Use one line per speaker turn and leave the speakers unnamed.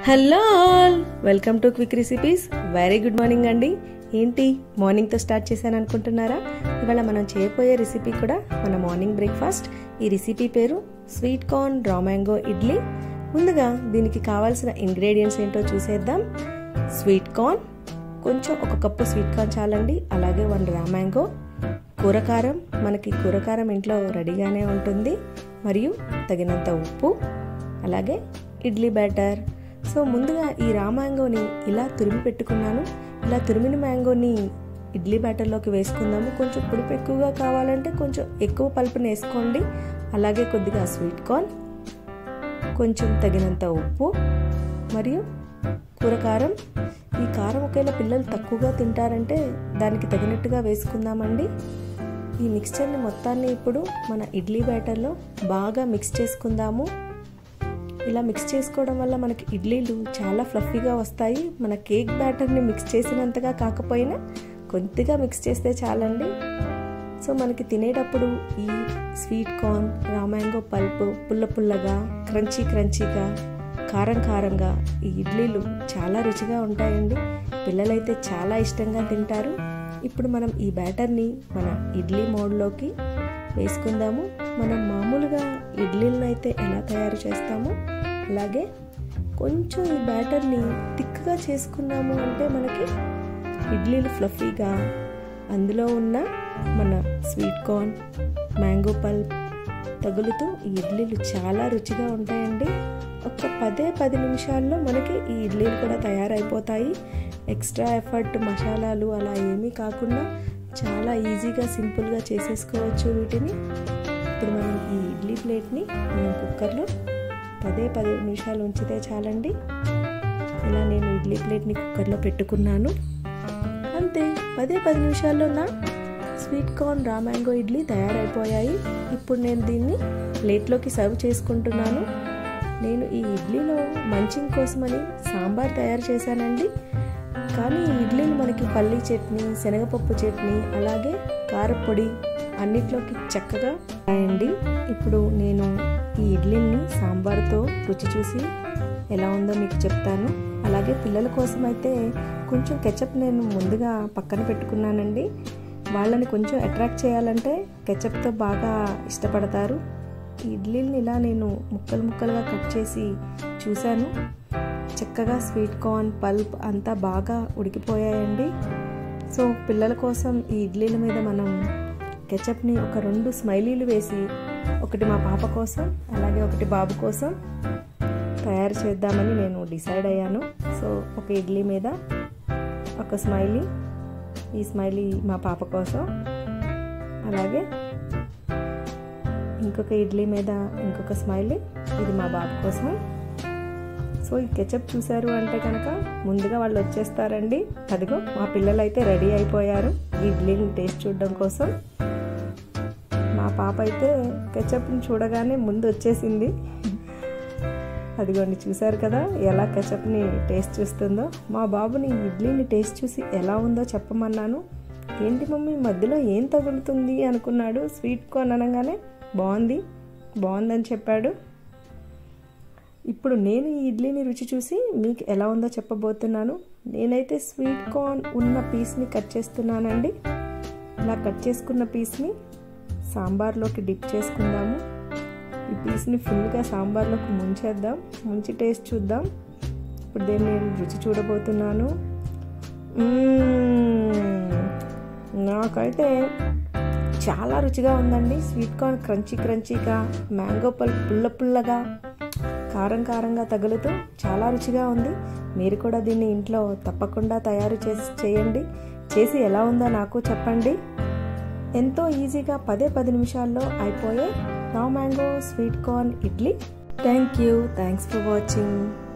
hello all welcome to quick recipes very good morning అండి ఏంటి మార్నింగ్తో start చేశాను అనుకుంటున్నారా ఇవాళ మనం చేయబోయే రెసిపీ కూడా మన మార్నింగ్ బ్రేక్ఫాస్ట్ ఈ రెసిపీ పేరు sweet corn raw mango idli ముందుగా దీనికి కావాల్సిన ఇంగ్రీడియంట్స్ ఏంటో చూసేద్దాం స్వీట్ కార్న్ కొంచెం ఒక కప్పు స్వీట్ కార్న్ చాలండి అలాగే వన్ రా మ్యాంగో కూరకారం మనకి కూరకారం ఇంట్లో రెడీగానే ఉంటుంది మరియు తగినంత ఉప్పు అలాగే ఇడ్లీ బ్యాటర్ సో ముందుగా ఈ రా మ్యాంగోని ఇలా తురిమి పెట్టుకున్నాను ఇలా తురిమిన మ్యాంగోని ఇడ్లీ బ్యాటర్లోకి వేసుకుందాము కొంచెం పులుపు ఎక్కువగా కావాలంటే కొంచెం ఎక్కువ పలుపుని వేసుకోండి అలాగే కొద్దిగా స్వీట్ కార్న్ కొంచెం తగినంత ఉప్పు మరియు కూరకారం ఈ కారం ఒకవేళ పిల్లలు తక్కువగా తింటారంటే దానికి తగినట్టుగా వేసుకుందామండి ఈ మిక్స్చర్ని మొత్తాన్ని ఇప్పుడు మన ఇడ్లీ బ్యాటర్లో బాగా మిక్స్ చేసుకుందాము ఇలా మిక్స్ చేసుకోవడం వల్ల మనకి ఇడ్లీలు చాలా ఫ్లఫీగా వస్తాయి మన కేక్ బ్యాటర్ని మిక్స్ చేసినంతగా కాకపోయినా కొద్దిగా మిక్స్ చేస్తే చాలండి సో మనకి తినేటప్పుడు ఈ స్వీట్ కార్న్ రామాంగో పల్పు పుల్ల పుల్లగా క్రంచీ క్రంచీగా కారం కారంగా ఈ ఇడ్లీలు చాలా రుచిగా ఉంటాయండి పిల్లలైతే చాలా ఇష్టంగా తింటారు ఇప్పుడు మనం ఈ బ్యాటర్ని మన ఇడ్లీ మోడ్లోకి వేసుకుందాము మనం మామూలుగా ఇడ్లీలను అయితే ఎలా తయారు చేస్తామో అలాగే కొంచెం ఈ బ్యాటర్ని థిక్గా చేసుకున్నాము అంటే మనకి ఇడ్లీలు ఫ్లఫీగా అందులో ఉన్న మన స్వీట్ కార్న్ మ్యాంగో పల్ప్ తగులుతూ ఈ ఇడ్లీలు చాలా రుచిగా ఉంటాయండి ఒక పదే పది నిమిషాల్లో మనకి ఈ ఇడ్లీలు కూడా తయారైపోతాయి ఎక్స్ట్రా ఎఫర్ట్ మసాలాలు అలా ఏమీ కాకుండా చాలా ఈజీగా సింపుల్గా చేసేసుకోవచ్చు వీటిని ఇప్పుడు మనం ఈ ఇడ్లీ ప్లేట్ని మనం కుక్కర్లో పదే పది నిమిషాలు ఉంచితే చాలండి ఇలా నేను ఇడ్లీ ప్లేట్ని కుక్కర్లో పెట్టుకున్నాను అంతే పదే పది నిమిషాల్లో నా sweet corn raw mango idli తయారైపోయాయి ఇప్పుడు నేను దీన్ని ప్లేట్లోకి సర్వ్ చేసుకుంటున్నాను నేను ఈ ఇడ్లీలో మంచింగ్ కోసమని సాంబార్ తయారు చేశానండి కానీ ఈ ఇడ్లీలు మనకి పల్లీ చట్నీ శనగపప్పు చట్నీ అలాగే కారపొడి అన్నిట్లోకి చక్కగా రాయండి ఇప్పుడు నేను ఈ ఇడ్లీని సాంబార్తో రుచి చూసి ఎలా ఉందో మీకు చెప్తాను అలాగే పిల్లల కోసం అయితే కొంచెం కెచప్ నేను ముందుగా పక్కన పెట్టుకున్నానండి వాళ్ళని కొంచెం అట్రాక్ట్ చేయాలంటే కెచప్తో బాగా ఇష్టపడతారు ఈ ఇడ్లీని ఇలా నేను ముక్కలు ముక్కలుగా కట్ చేసి చూశాను చక్కగా స్వీట్ కార్న్ పల్ప్ అంతా బాగా ఉడికిపోయాయండి సో పిల్లల కోసం ఈ ఇడ్లీల మీద మనం కెచప్ని ఒక రెండు స్మైలీలు వేసి ఒకటి మా పాప కోసం అలాగే ఒకటి బాబు కోసం తయారు చేద్దామని నేను డిసైడ్ అయ్యాను సో ఒక ఇడ్లీ మీద ఒక స్మైలీ ఈ స్మైలీ మా పాప కోసం అలాగే ఇంకొక ఇడ్లీ మీద ఇంకొక స్మైలీ ఇది మా బాబు కోసం సో ఈ కెచప్ చూశారు అంటే కనుక ముందుగా వాళ్ళు వచ్చేస్తారండి అదిగో మా పిల్లలు అయితే రెడీ అయిపోయారు ఇడ్లీని టేస్ట్ చూడడం కోసం మా పాప అయితే కెచప్ని చూడగానే ముందు వచ్చేసింది అదిగోండి చూశారు కదా ఎలా కెచప్ని టేస్ట్ చూస్తుందో మా బాబుని ఇడ్లీని టేస్ట్ చూసి ఎలా ఉందో చెప్పమన్నాను ఏంటి మమ్మీ మధ్యలో ఏం తగులుతుంది అనుకున్నాడు స్వీట్ కార్న్ అనగానే బాగుంది బాగుందని చెప్పాడు ఇప్పుడు నేను ఈ ఇడ్లీని రుచి చూసి మీకు ఎలా ఉందో చెప్పబోతున్నాను నేనైతే స్వీట్ కార్న్ ఉన్న పీస్ని కట్ చేస్తున్నానండి ఇలా కట్ చేసుకున్న పీస్ని సాంబార్లోకి డిప్ చేసుకుందాము ఈ పీస్ని ఫుల్గా సాంబార్లోకి ముంచేద్దాం ముంచి టేస్ట్ చూద్దాం ఇప్పుడు దీన్ని నేను రుచి చూడబోతున్నాను నాకైతే చాలా రుచిగా ఉందండి స్వీట్ కార్న్ క్రంచీ క్రంచీగా మ్యాంగో పల్ పుల్ల పుల్లగా కారం కారంగా తగులుతూ చాలా రుచిగా ఉంది మీరు కూడా దీన్ని ఇంట్లో తప్పకుండా తయారు చేసి చేయండి చేసి ఎలా ఉందో నాకు చెప్పండి ఎంతో ఈజీగా పదే పది నిమిషాల్లో అయిపోయే raw mango sweet corn idli thank you thanks for watching